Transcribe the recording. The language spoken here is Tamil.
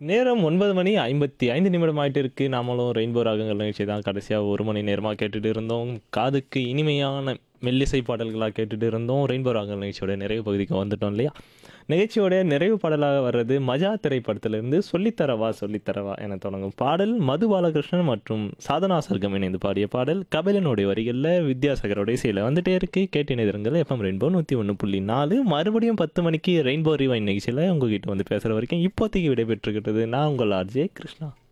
நேரம் ஒன்பது மணி ஐம்பத்தி ஐந்து நிமிடம் ஆயிட்டு இருக்கு நாமளும் ரெயின்போ ராகங்கள் நிகழ்ச்சி தான் கடைசியாக ஒரு மணி நேரமாக கேட்டுட்டு இருந்தோம் காதுக்கு இனிமையான மெல்லிசை பாடல்களாக கேட்டுட்டு இருந்தோம் ரெயின்போ ராகங்கள் நிகழ்ச்சியோட நிறைவு பகுதிக்கு வந்துட்டோம் இல்லையா நிகழ்ச்சியோட நிறைவு பாடலாக வர்றது மஜா திரைப்படத்திலிருந்து சொல்லித்தரவா சொல்லித்தரவா என தொடங்கும் பாடல் மது பாலகிருஷ்ணன் மற்றும் சாதனா சர்க்கம் இணைந்து பாடிய பாடல் கபிலனுடைய வரிகளில் வித்யாசாகரோட இசையில் வந்துட்டே இருக்கு கேட்டு இணைந்திருங்கள் எஃப்எம் ரெயின்போ நூற்றி ஒன்று புள்ளி நாலு மறுபடியும் பத்து மணிக்கு ரெயின்போ ரிவைன் நிகழ்ச்சியில் உங்ககிட்ட வந்து பேசுகிற வரைக்கும் இப்போதைக்கு விடைபெற்றுக்கிட்டது நான் உங்கள் ஆர்ஜே கிருஷ்ணா